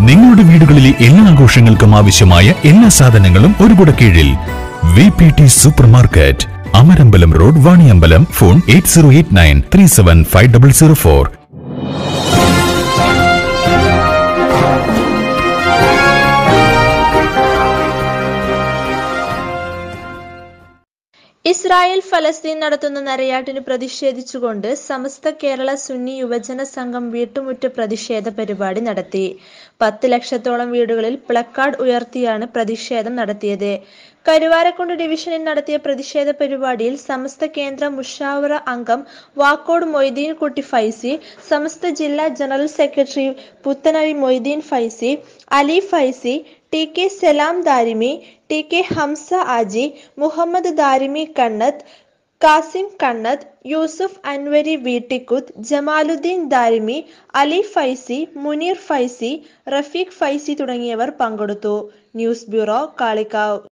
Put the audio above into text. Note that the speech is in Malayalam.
നിങ്ങളുടെ വീടുകളിലെ എല്ലാ ആഘോഷങ്ങൾക്കും ആവശ്യമായ എല്ലാ സാധനങ്ങളും ഒരു കുട കീഴിൽ V P T supermarket Amarambalam road Vaniyambalam phone eight zero eight nine three seven five double zero four Israel ഫലസ്തീൻ നടത്തുന്ന നരയാട്ടിന് പ്രതിഷേധിച്ചുകൊണ്ട് സമസ്ത കേരള സുന്നി യുവജന സംഘം വീട്ടുമുറ്റ പ്രതിഷേധ പരിപാടി നടത്തി പത്ത് ലക്ഷത്തോളം വീടുകളിൽ പ്ലക്കാർഡ് ഉയർത്തിയാണ് പ്രതിഷേധം നടത്തിയത് കരുവാരക്കുണ്ട് ഡിവിഷനിൽ നടത്തിയ പ്രതിഷേധ പരിപാടിയിൽ സമസ്ത കേന്ദ്ര മുഷാവറ അംഗം വാക്കോട് മൊയ്തീൻ കുട്ടി ഫൈസി സമസ്ത ജില്ലാ general secretary Puthanazhi Moideen Faizy Ali Faizy T K Salam Darimi T K Hamza Haji Muhammad Darimi Kannath Kasim Kannath Yusuf Anwari Veettikkuth Jamaluddin Darimi Ali Faizy Muneer Faizy Rafeeq Faizy തുടങ്ങിയവർ പങ്കെടുത്തു ന്യൂസ് ബ്യൂറോ കാളിക്കാവ്